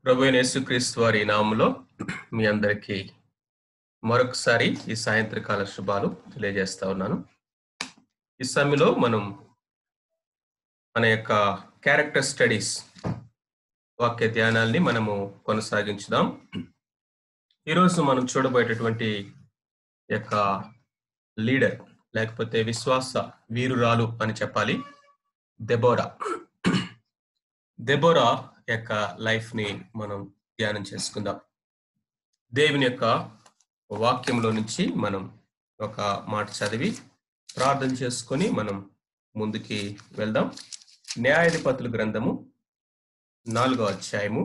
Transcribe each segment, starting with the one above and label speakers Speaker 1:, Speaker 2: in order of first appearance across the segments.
Speaker 1: ప్రభు అయిన యేసుక్రీస్తు వారి నామంలో మీ అందరికీ మరొకసారి ఈ సాయంత్రకాల శుభాలు తెలియజేస్తా ఉన్నాను ఈ సమయంలో మనం మన యొక్క క్యారెక్టర్ స్టడీస్ వాక్య ధ్యానాల్ని మనము కొనసాగించుదాం ఈరోజు మనం చూడబోయేటటువంటి యొక్క లీడర్ లేకపోతే విశ్వాస వీరురాలు అని చెప్పాలి దెబోరా దెబోరా యొక్క లైఫ్ ని మనం ధ్యానం చేసుకుందాం దేవుని యొక్క వాక్యంలో నుంచి మనం ఒక మాట చదివి ప్రార్థన చేసుకొని మనం ముందుకి వెళ్దాం న్యాయాధిపతుల గ్రంథము నాలుగో అధ్యాయము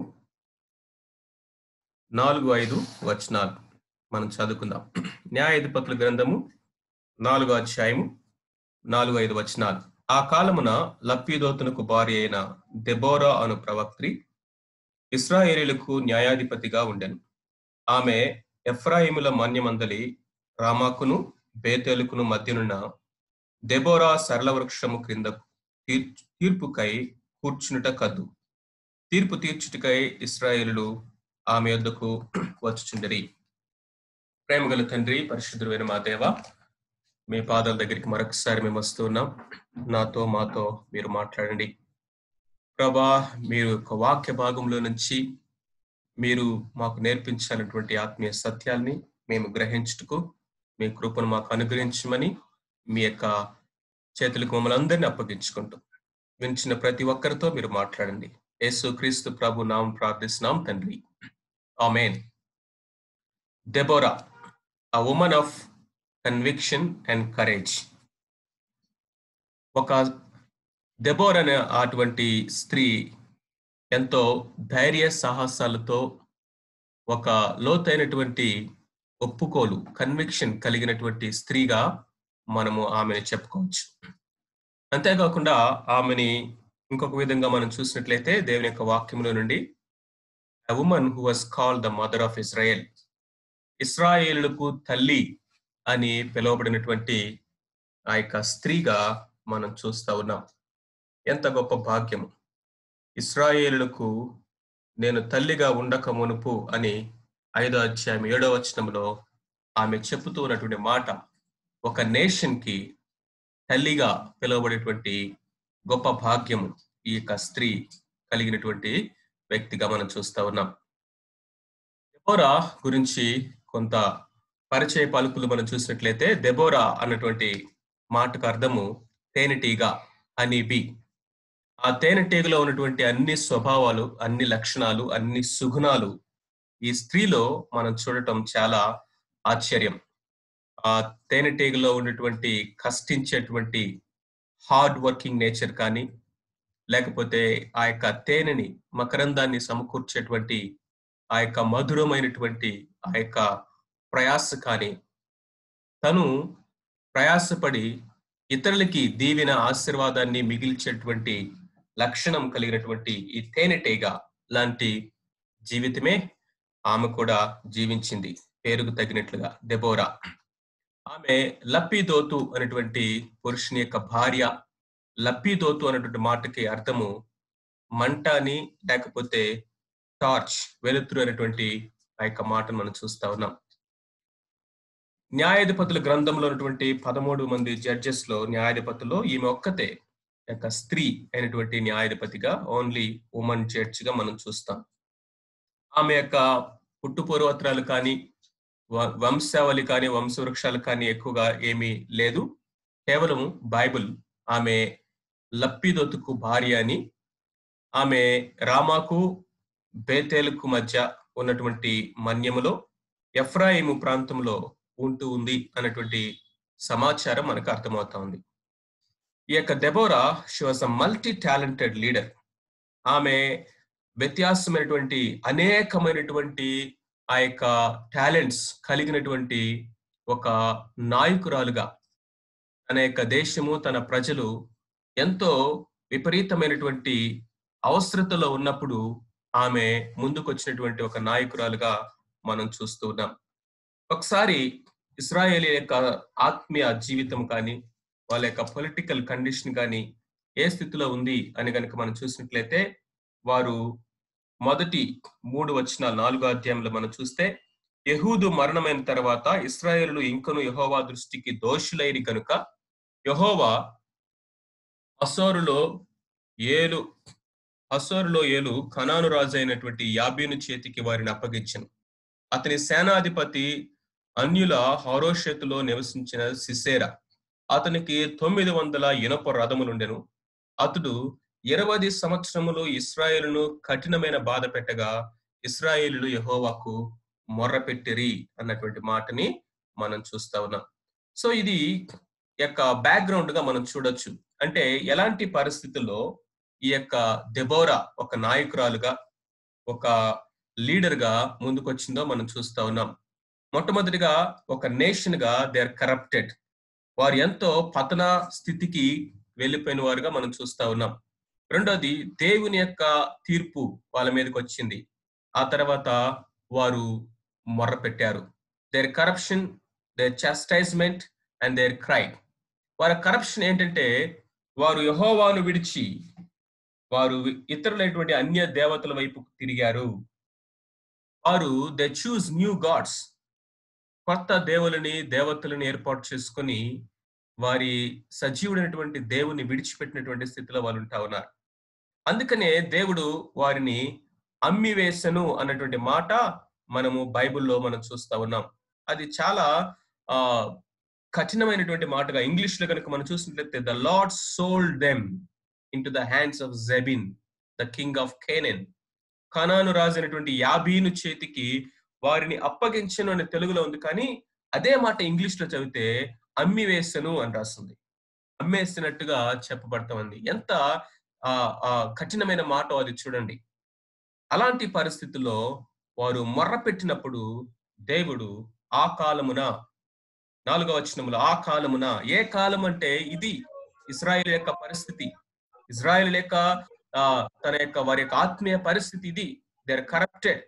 Speaker 1: నాలుగు ఐదు వచనాలు మనం చదువుకుందాం న్యాయాధిపతుల గ్రంథము నాలుగో అధ్యాయము నాలుగు ఐదు వచనాలు ఆ కాలమున లప్పీదోతునకు భార్య అయిన దెబోరా అను ప్రవక్త్రి ఇస్రాయేలీలకు న్యాయాధిపతిగా ఉండెను ఆమె ఎఫ్రాయిముల మన్యమందలి రామాకును బేతేలుకును మధ్యనున్న దెబోరా సరళ వృక్షము క్రింద తీర్- తీర్పుకై కూర్చునుట కద్దు తీర్పు తీర్చుటకై ఇస్రాయేలులు ఆమె యొద్దకు వచ్చుచుండరి ప్రేమగల తండ్రి పరిశుద్ధుడైన మా దేవ మీ పాదాల దగ్గరికి మరొకసారి మేము వస్తూ ఉన్నాం నాతో మాతో మీరు మాట్లాడండి ప్రభా మీరు ఒక వాక్య భాగంలో నుంచి మీరు మాకు నేర్పించాలన్నటువంటి ఆత్మీయ సత్యాల్ని మేము గ్రహించుటకు మీ కృపను మాకు అనుగ్రహించమని మీ యొక్క చేతులకు మమ్మల్ని అందరినీ అప్పగించుకుంటూ వించిన ప్రతి ఒక్కరితో మీరు మాట్లాడండి యేసు క్రీస్తు ప్రభు నామం ప్రార్థిస్తున్నాం తండ్రి amen Deborah a woman of conviction and courage ఒక దెబోర్ అనే అటువంటి స్త్రీ ఎంతో ధైర్య సాహసాలతో ఒక లోతైనటువంటి ఒప్పుకోలు కన్విక్షన్ కలిగినటువంటి స్త్రీగా మనము ఆమెను చెప్పుకోవచ్చు అంతేకాకుండా ఆమెని ఇంకొక విధంగా మనం చూసినట్లయితే దేవుని యొక్క వాక్యంలో నుండి a woman who was called the mother of Israel ఇస్రాయేలులకు తల్లి అని పిలువబడినటువంటి ఆ యొక్క స్త్రీగా మనం చూస్తా ఉన్నాం ఎంత గొప్ప భాగ్యము ఇస్రాయేలులకు నేను తల్లిగా ఉండక మునుపు అని ఐదో అధ్యాయం ఏడో వచనంలో ఆమె చెబుతూ ఉన్నటువంటి మాట ఒక నేషన్ కి తల్లిగా పిలువబడేటువంటి గొప్ప భాగ్యము ఈ యొక్క స్త్రీ కలిగినటువంటి వ్యక్తిగా మనం చూస్తా ఉన్నాం దెబోరా గురించి కొంత పరిచయ పలుకులు మనం చూసినట్లయితే దెబోరా అన్నటువంటి మాటకు అర్థము తేనెటీగ అని బి ఆ తేనెటీగలో ఉన్నటువంటి అన్ని స్వభావాలు అన్ని లక్షణాలు అన్ని సుగుణాలు ఈ స్త్రీలో మనం చూడటం చాలా ఆశ్చర్యం ఆ తేనెటీగలో ఉన్నటువంటి కష్టించేటువంటి హార్డ్ వర్కింగ్ నేచర్ కానీ లేకపోతే ఆ యొక్క తేనెని మకరందాన్ని సమకూర్చేటువంటి ఆ యొక్క మధురమైనటువంటి ఆ యొక్క ప్రయాస కానీ తను ప్రయాసపడి ఇతరులకి దీవెన ఆశీర్వాదాన్ని మిగిల్చేటువంటి లక్షణం కలిగినటువంటి ఈ తేనెటీగ లాంటి జీవితమే ఆమె కూడా జీవించింది పేరుకు తగినట్లుగా దెబోరా ఆమె లప్పిదోతు అనేటువంటి పురుషుని యొక్క భార్య లప్పిదోతు అనేటువంటి మాటకి అర్థము మంట అని లేకపోతే టార్చ్ వెలుతురు అనేటువంటి ఆ యొక్క మాటను మనం చూస్తా ఉన్నాం న్యాయాధిపతుల గ్రంథంలో ఉన్నటువంటి పదమూడు మంది జడ్జెస్ లో న్యాయాధిపతుల్లో ఈమె ఒక్కతే యొక్క స్త్రీ అయినటువంటి న్యాయాధిపతిగా ఓన్లీ ఉమెన్ జడ్జ్ గా మనం చూస్తాం ఆమె యొక్క పుట్టు పూర్వత్రాలు కానీ వ- వంశావళి కానీ వంశవృక్షాలు కానీ ఎక్కువగా ఏమీ లేదు కేవలం బైబిల్ ఆమె లప్పిదొతుకు భార్య అని ఆమె రామాకు బేతేలుకు మధ్య ఉన్నటువంటి మన్యములో ఎఫ్రాయిము ప్రాంతంలో ఉంటూ ఉంది అన్నటువంటి సమాచారం మనకు అర్థమవుతా ఉంది ఈ యొక్క Deborah she was a multi talented leader ఆమె వ్యత్యాసమైనటువంటి అనేకమైనటువంటి ఆ యొక్క టాలెంట్స్ కలిగినటువంటి ఒక నాయకురాలుగా తన యొక్క దేశము తన ప్రజలు ఎంతో విపరీతమైనటువంటి అవసరతలో ఉన్నప్పుడు ఆమె ముందుకొచ్చినటువంటి ఒక నాయకురాలుగా మనం చూస్తూ ఉన్నాం ఒకసారి ఇస్రాయేల్ యొక్క ఆత్మీయ జీవితం కానీ వాళ్ళ యొక్క పొలిటికల్ కండిషన్ కానీ ఏ స్థితిలో ఉంది అని కనుక మనం చూసినట్లయితే వారు మొదటి మూడు వచనాలు నాలుగో అధ్యాయంలో మనం చూస్తే యహూదు మరణమైన తర్వాత ఇస్రాయేలు ఇంకను యహోవా దృష్టికి దోషులైన కనుక యహోవా అసోరులో ఏలు అసోరులో ఏలు కనాను రాజు అయినటువంటి యాబీను చేతికి వారిని అప్పగించను అతని సేనాధిపతి అన్యుల హరోషెతులో నివసించిన సిసేరా అతనికి తొమ్మిది వందల ఇనప రథములుండెను అతడు ఇరవై సంవత్సరములు ఇస్రాయేలును కఠినమైన బాధ పెట్టగా ఇస్రాయేలులు యహోవాకు మొర్రపెట్టిరి అన్నటువంటి మాటని మనం చూస్తా ఉన్నాం సో ఇది యొక్క బ్యాక్గ్రౌండ్ గా మనం చూడొచ్చు అంటే ఎలాంటి పరిస్థితుల్లో ఈ యొక్క దెబోరా ఒక నాయకురాలుగా ఒక లీడర్ గా ముందుకొచ్చిందో మనం చూస్తా ఉన్నాం మొట్టమొదటిగా ఒక నేషన్ గా దే ఆర్ కరప్టెడ్ వారు ఎంతో పతన స్థితికి వెళ్ళిపోయిన వారుగా మనం చూస్తా ఉన్నాం రెండోది దేవుని యొక్క తీర్పు వాళ్ళ మీదకి వచ్చింది ఆ తర్వాత వారు మొర్ర పెట్టారు their corruption their chastisement and their cry వారి కరప్షన్ ఏంటంటే వారు యహోవాను విడిచి వారు ఇతరులైనటువంటి అన్య దేవతల వైపు తిరిగారు వారు దే చూస్ న్యూ గాడ్స్ కొత్త దేవులని దేవతలను ఏర్పాటు చేసుకొని వారి సజీవుడైనటువంటి దేవుని విడిచిపెట్టినటువంటి స్థితిలో వాళ్ళు ఉంటా ఉన్నారు అందుకనే దేవుడు వారిని అమ్మివేసను అన్నటువంటి మాట మనము బైబిల్లో మనం చూస్తా ఉన్నాం అది చాలా ఆ కఠినమైనటువంటి మాటగా ఇంగ్లీష్ లో కనుక మనం చూసినట్లయితే the Lord sold them into the hands of Jabin the king of Canaan కనాను రాజు అయినటువంటి యాబీను చేతికి వారిని అప్పగించను అని తెలుగులో ఉంది కానీ అదే మాట ఇంగ్లీష్ లో చదివితే అమ్మి వేసను అని రాస్తుంది అమ్మేసినట్టుగా చెప్పబడతా ఉంది ఎంత ఆ ఆ కఠినమైన మాట అది చూడండి అలాంటి పరిస్థితుల్లో వారు మొర్ర పెట్టినప్పుడు దేవుడు ఆ కాలమున నాలుగవ వచనములో ఆ కాలమున ఏ కాలం అంటే ఇది ఇజ్రాయిల్ యొక్క పరిస్థితి ఇజ్రాయిల్ యొక్క ఆ తన యొక్క వారి యొక్క ఆత్మీయ పరిస్థితి ఇది దే ఆర్ కరప్టెడ్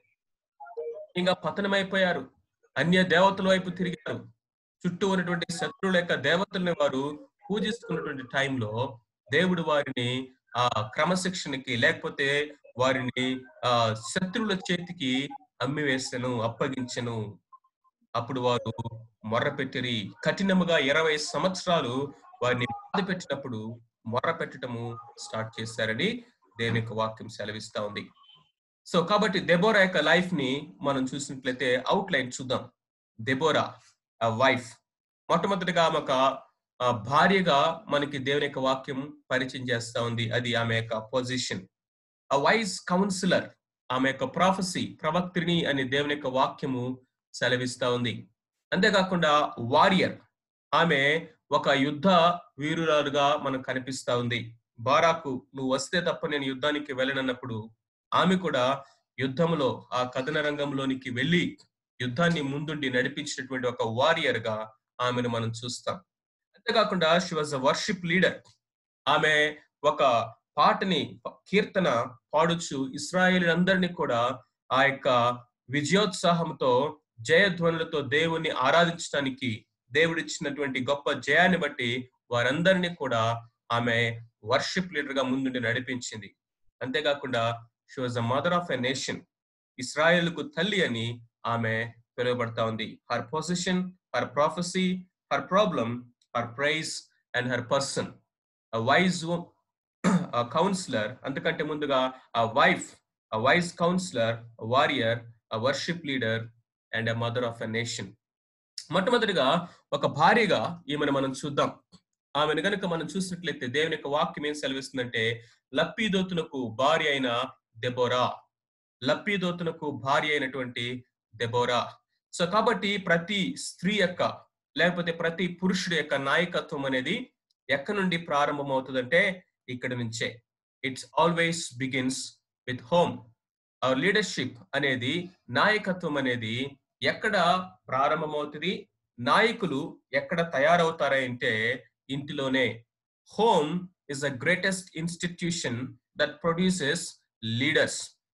Speaker 1: ఇంకా పతనమైపోయారు అన్య దేవతల వైపు తిరిగారు చుట్టూ ఉన్నటువంటి శత్రువుల యొక్క దేవతల్ని వారు పూజిస్తున్నటువంటి టైంలో దేవుడు వారిని ఆ క్రమశిక్షణకి లేకపోతే వారిని ఆ శత్రువుల చేతికి అమ్మివేసను అప్పగించను అప్పుడు వారు మొర్రపెట్టిరి కఠినముగా ఇరవై సంవత్సరాలు వారిని బాధ పెట్టినప్పుడు మొర్ర పెట్టడము స్టార్ట్ చేశారని దేవుని యొక్క వాక్యం సెలవిస్తా ఉంది సో కాబట్టి దెబోరా యొక్క లైఫ్ ని మనం చూసినట్లయితే అవుట్ లైన్ చూద్దాం దెబోరా వైఫ్ మొట్టమొదటిగా ఆమె ఒక ఆ, భార్యగా మనకి దేవుని యొక్క వాక్యం పరిచయం చేస్తా ఉంది అది ఆమె యొక్క పొజిషన్ ఆ వైస్ కౌన్సిలర్ ఆమె యొక్క ప్రాఫెసీ ప్రవక్తిని అని దేవుని యొక్క వాక్యము సెలవిస్తా ఉంది అంతేకాకుండా వారియర్ ఆమె ఒక యుద్ధ వీరురాలుగా మనకు కనిపిస్తా ఉంది బారాకు నువ్వు వస్తే తప్ప నేను యుద్ధానికి వెళ్ళనన్నప్పుడు ఆమె కూడా యుద్ధంలో ఆ కథన రంగంలోనికి వెళ్ళి యుద్ధాన్ని ముందుండి నడిపించినటువంటి ఒక వారియర్ గా ఆమెను మనం చూస్తాం అంతేకాకుండా she was a worship leader ఆమె ఒక పాటని కీర్తన పాడుచు ఇస్రాయేల్ అందరినీ కూడా ఆ యొక్క విజయోత్సాహంతో జయధ్వనులతో దేవుణ్ణి ఆరాధించడానికి దేవుడిచ్చినటువంటి గొప్ప జయాన్ని బట్టి వారందరినీ కూడా ఆమె వర్షిప్ లీడర్ గా ముందుండి నడిపించింది అంతేకాకుండా she was a mother of a nation ఇస్రాయేల్కు తల్లి అని ఆమె పిలువబడతా ఉంది her position her prophecy her problem her praise and her person wise counsellor అంతకంటే ముందుగా ఆ wife a wise counselor, a warrior, a worship leader, and a mother of a nation. మొట్టమొదటిగా ఒక భార్యగా ఈమెను మనం చూద్దాం ఆమెను గనుక మనం చూసినట్లయితే దేవుని యొక్క వాక్యం ఏం సెలవిస్తుందంటే లప్పీదోతునకు భార్య అయిన దెబోరా లప్పీదోతునకు భార్య అయినటువంటి దెబోరా సో కాబట్టి ప్రతి స్త్రీ యొక్క లేకపోతే ప్రతి పురుషుడు యొక్క నాయకత్వం అనేది ఎక్కడి నుండి ప్రారంభం అవుతుందంటే ఇక్కడ నుంచే it's always begins with home our leadership అనేది నాయకత్వం అనేది ఎక్కడ ప్రారంభమవుతుంది నాయకులు ఎక్కడ తయారవుతారంటే ఇంటిలోనే home is the greatest institution that produces leaders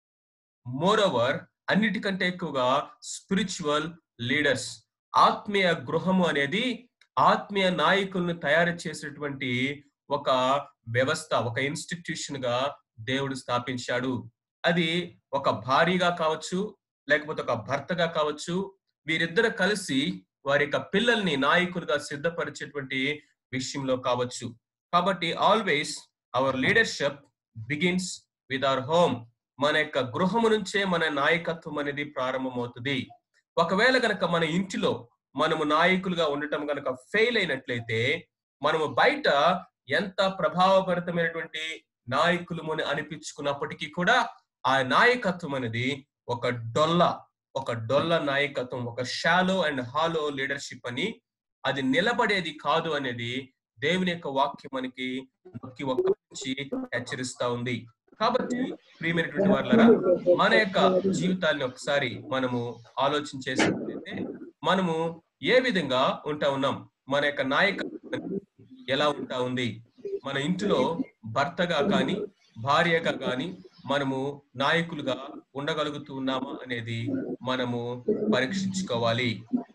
Speaker 1: moreover అన్నిటికంటే ఎక్కువగా స్పిరిచువల్ లీడర్స్ ఆత్మీయ గృహము అనేది ఆత్మీయ నాయకులను తయారు చేసేటువంటి ఒక వ్యవస్థ ఒక ఇన్స్టిట్యూషన్ గా దేవుడు స్థాపించాడు అది ఒక భార్యగా కావచ్చు లేకపోతే ఒక భర్తగా కావచ్చు వీరిద్దరు కలిసి వారి యొక్క పిల్లల్ని నాయకులుగా సిద్ధపరిచేటువంటి విషయంలో కావచ్చు కాబట్టి always our leadership begins with our home మన యొక్క గృహము నుంచే మన నాయకత్వం అనేది ప్రారంభమవుతుంది ఒకవేళ గనక మన ఇంటిలో మనము నాయకులుగా ఉండటం గనక ఫెయిల్ అయినట్లయితే మనము బయట ఎంత ప్రభావభరితమైనటువంటి నాయకులమని అనిపించుకున్నప్పటికీ కూడా ఆ నాయకత్వం అనేది ఒక డొల్ల ఒక డొల్ల నాయకత్వం ఒక షాలో అండ్ హాలో లీడర్షిప్ అని అది నిలబడేది కాదు అనేది దేవుని యొక్క వాక్యం మనకి నొక్కి ఒక్కరించి హెచ్చరిస్తా ఉంది కాబట్టి ప్రియమైనటువంటి వాళ్ళరా మన యొక్క జీవితాన్ని ఒకసారి మనము ఆలోచన చేసినట్లయితే మనము ఏ విధంగా ఉంటా ఉన్నాం మన యొక్క నాయకత్వం ఎలా ఉంటా ఉంది మన ఇంటిలో భర్తగా కానీ భార్యగా కానీ మనము నాయకులుగా ఉండగలుగుతూ ఉన్నామా అనేది మనము పరీక్షించుకోవాలి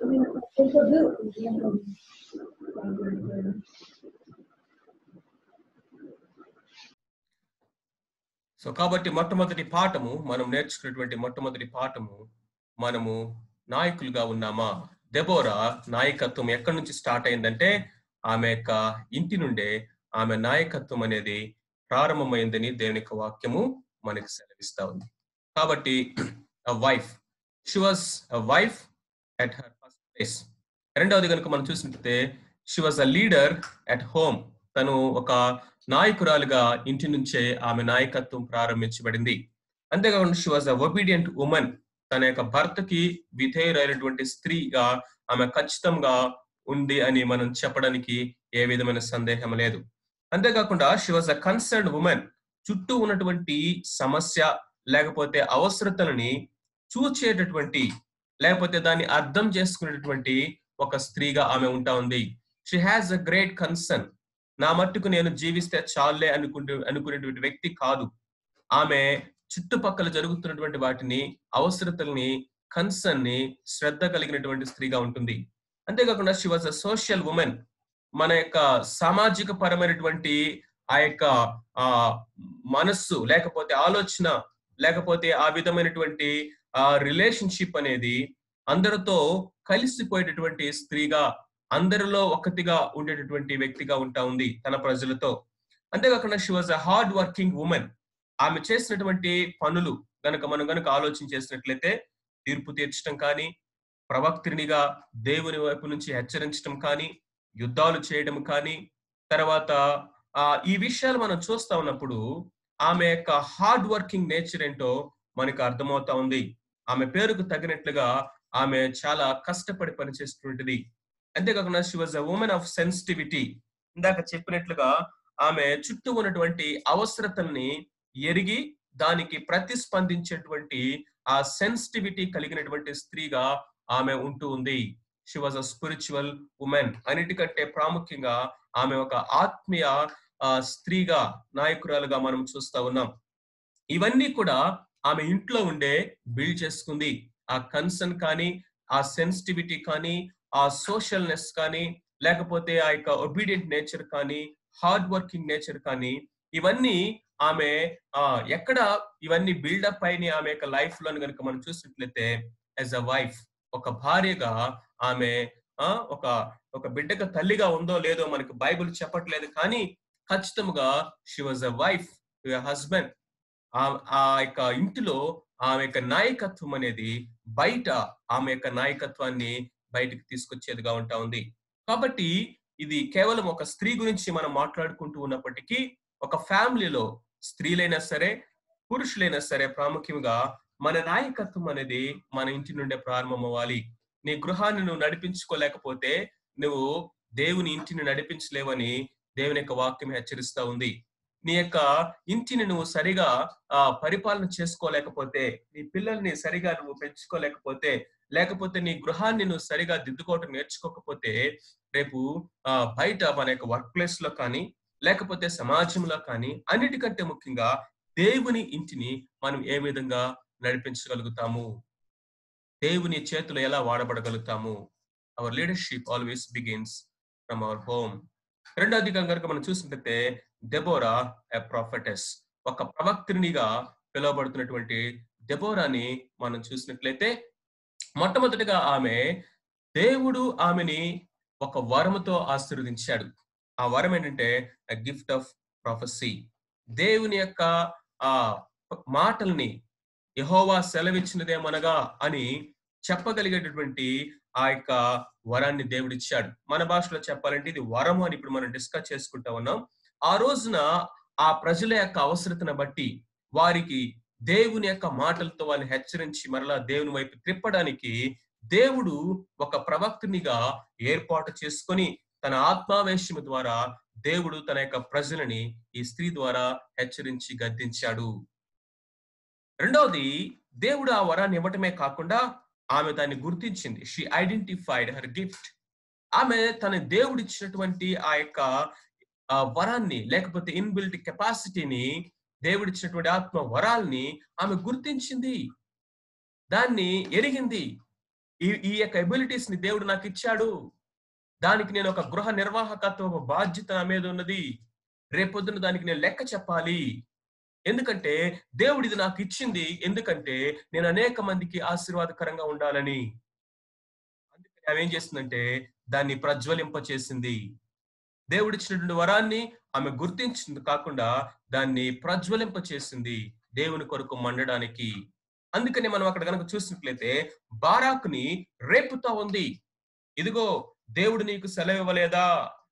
Speaker 1: సో కాబట్టి మొట్టమొదటి పాఠము మనం నేర్చుకున్నటువంటి మొట్టమొదటి పాఠము మనము నాయకులుగా ఉన్నామా దెబోరా నాయకత్వం ఎక్కడి నుంచి స్టార్ట్ అయిందంటే ఆమె యొక్క ఇంటి నుండే ఆమె నాయకత్వం అనేది ప్రారంభమైందని దేవుని యొక్క వాక్యము మనకి సెలవిస్తా ఉంది కాబట్టి wife she was wife at her first place రెండవది కనుక మనం చూసినట్లయితే she was a leader at home తను ఒక నాయకురాలుగా ఇంటి నుంచే ఆమె నాయకత్వం ప్రారంభించబడింది అంతేకాకుండా she was a obedient women తన యొక్క భర్తకి విధేయురైనటువంటి స్త్రీగా ఆమె ఖచ్చితంగా ఉంది అని మనం చెప్పడానికి ఏ విధమైన సందేహం లేదు అంతేకాకుండా she was a concern women చుట్టూ ఉన్నటువంటి సమస్య లేకపోతే అవసరతలని చూచేటటువంటి లేకపోతే దాన్ని అర్థం చేసుకునేటటువంటి ఒక స్త్రీగా ఆమె ఉంటా ఉంది she has a great concern నా మట్టుకు నేను జీవిస్తే చాలే అనుకుంటూ అనుకునేటువంటి వ్యక్తి కాదు ఆమె చుట్టుపక్కల జరుగుతున్నటువంటి వాటిని అవసరతల్ని కన్సర్న్ ని శ్రద్ధ కలిగినటువంటి స్త్రీగా ఉంటుంది అంతేకాకుండా she was a social women మన యొక్క సామాజిక పరమైనటువంటి ఆ యొక్క ఆ మనస్సు లేకపోతే ఆలోచన లేకపోతే ఆ విధమైనటువంటి ఆ రిలేషన్షిప్ అనేది అందరితో కలిసిపోయేటటువంటి స్త్రీగా అందరిలో ఒకటిగా ఉండేటటువంటి వ్యక్తిగా ఉంటా ఉంది తన ప్రజలతో అంతేకాకుండా she was a hard working women ఆమె చేసినటువంటి పనులు గనక మనం గనక ఆలోచన చేసినట్లయితే తీర్పు తీర్చడం కానీ ప్రవక్తినిగా దేవుని వైపు నుంచి హెచ్చరించడం కానీ యుద్ధాలు చేయడం కానీ తర్వాత ఆ ఈ విషయాలు మనం చూస్తా ఉన్నప్పుడు ఆమె యొక్క హార్డ్ వర్కింగ్ నేచర్ ఏంటో మనకు అర్థమవుతా ఉంది ఆమె పేరుకు తగినట్లుగా ఆమె చాలా కష్టపడి పనిచేస్తున్నది అంతేకాకుండా she was a women of sensitivity ఇందాక చెప్పినట్లుగా ఆమె చుట్టూ ఉన్నటువంటి అవసరతల్ని ఎరిగి దానికి ప్రతిస్పందించేటువంటి ఆ సెన్సిటివిటీ కలిగినటువంటి స్త్రీగా ఆమె ఉంటూ ఉంది she was a spiritual women అన్నిటికంటే ప్రాముఖ్యంగా ఆమె ఒక ఆత్మీయ స్త్రీగా నాయకురాలుగా మనం చూస్తా ఉన్నాం ఇవన్నీ కూడా ఆమె ఇంట్లో ఉండే బిల్డ్ చేసుకుంది ఆ కన్సర్న్ కానీ ఆ సెన్సిటివిటీ కానీ ఆ సోషల్నెస్ కానీ లేకపోతే ఆ యొక్క ఒబీడియంట్ నేచర్ కానీ హార్డ్ వర్కింగ్ నేచర్ కానీ ఇవన్నీ ఆమె ఆ ఎక్కడ ఇవన్నీ బిల్డప్ అయిన ఆమె యొక్క లైఫ్ లో కనుక మనం చూసినట్లయితే యాజ్ అ వైఫ్ ఒక భార్యగా ఆమె ఆ ఒక ఒక బిడ్డకు తల్లిగా ఉందో లేదో మనకి బైబిల్ చెప్పట్లేదు కానీ ఖచ్చితంగా she was a wife husband ఆ యొక్క ఇంటిలో ఆమె యొక్క నాయకత్వం అనేది బయట ఆమె యొక్క నాయకత్వాన్ని బయటికి తీసుకొచ్చేదిగా ఉంటా ఉంది కాబట్టి ఇది కేవలం ఒక స్త్రీ గురించి మనం మాట్లాడుకుంటూ ఉన్నప్పటికీ ఒక ఫ్యామిలీలో స్త్రీలైనా సరే పురుషులైనా సరే ప్రాముఖ్యంగా మన నాయకత్వం అనేది మన ఇంటి నుండే ప్రారంభం అవ్వాలి నీ గృహాన్ని నువ్వు నడిపించుకోలేకపోతే నువ్వు దేవుని ఇంటిని నడిపించలేవని దేవుని యొక్క వాక్యం హెచ్చరిస్తా ఉంది నీ యొక్క ఇంటిని నువ్వు సరిగా ఆ పరిపాలన చేసుకోలేకపోతే నీ పిల్లల్ని సరిగా నువ్వు పెంచుకోలేకపోతే లేకపోతే నీ గృహాన్ని నువ్వు సరిగా దిద్దుకోవటం నేర్చుకోకపోతే రేపు ఆ బయట మన యొక్క వర్క్ ప్లేస్ లో కానీ లేకపోతే సమాజంలో కానీ అన్నిటికంటే ముఖ్యంగా దేవుని ఇంటిని మనం ఏ విధంగా నడిపించగలుగుతాము దేవుని చేతులు ఎలా వాడబడగలుగుతాము our leadership always begins from our home రెండోది కనుక మనం చూసినట్లయితే దెబోరా ఎ ప్రాఫెటెస్ ఒక ప్రవక్తినిగా పిలువబడుతున్నటువంటి దెబోరాని మనం చూసినట్లయితే మొట్టమొదటిగా ఆమె దేవుడు ఆమెని ఒక వరముతో ఆశీర్వదించాడు ఆ వరం ఏంటంటే గిఫ్ట్ ఆఫ్ ప్రొఫెసీ దేవుని యొక్క ఆ మాటల్ని యహోవా సెలవిచ్చినదేమనగా అని చెప్పగలిగేటటువంటి ఆ యొక్క వరాన్ని దేవుడిచ్చాడు మన భాషలో చెప్పాలంటే ఇది వరము అని ఇప్పుడు మనం డిస్కస్ చేసుకుంటా ఉన్నాం ఆ రోజున ఆ ప్రజల యొక్క అవసరతను బట్టి వారికి దేవుని యొక్క మాటలతో వాళ్ళని హెచ్చరించి మరలా దేవుని వైపు త్రిప్పడానికి దేవుడు ఒక ప్రవక్తునిగా ఏర్పాటు చేసుకొని తన ఆత్మావేశము ద్వారా దేవుడు తన యొక్క ప్రజలని ఈ స్త్రీ ద్వారా హెచ్చరించి గద్దించాడు రెండవది దేవుడు ఆ వరాన్ని ఇవ్వటమే కాకుండా ఆమె దాన్ని గుర్తించింది షీ ఐడెంటిఫైడ్ హర్ గిఫ్ట్ ఆమె తన దేవుడు ఇచ్చినటువంటి ఆ యొక్క ఆ వరాన్ని లేకపోతే ఇన్బిల్ట్ కెపాసిటీని దేవుడిచ్చినటువంటి ఆత్మ వరాల్ని ఆమె గుర్తించింది దాన్ని ఎరిగింది ఈ ఈ యొక్క ఎబిలిటీస్ ని దేవుడు నాకు ఇచ్చాడు దానికి నేను ఒక గృహ నిర్వాహకత్వ ఒక బాధ్యత నా మీద ఉన్నది రేపొద్దున దానికి నేను లెక్క చెప్పాలి ఎందుకంటే దేవుడు ఇది నాకు ఇచ్చింది ఎందుకంటే నేను అనేక మందికి ఆశీర్వాదకరంగా ఉండాలని అందుకని ఆమె ఏం చేసిందంటే దాన్ని ప్రజ్వలింప చేసింది దేవుడిచ్చినటువంటి వరాన్ని ఆమె గుర్తించింది కాకుండా దాన్ని ప్రజ్వలింప చేసింది దేవుని కొరకు మండడానికి అందుకని మనం అక్కడ కనుక చూసినట్లయితే బారాకుని రేపుతా ఉంది ఇదిగో దేవుడు నీకు సెలవు ఇవ్వలేదా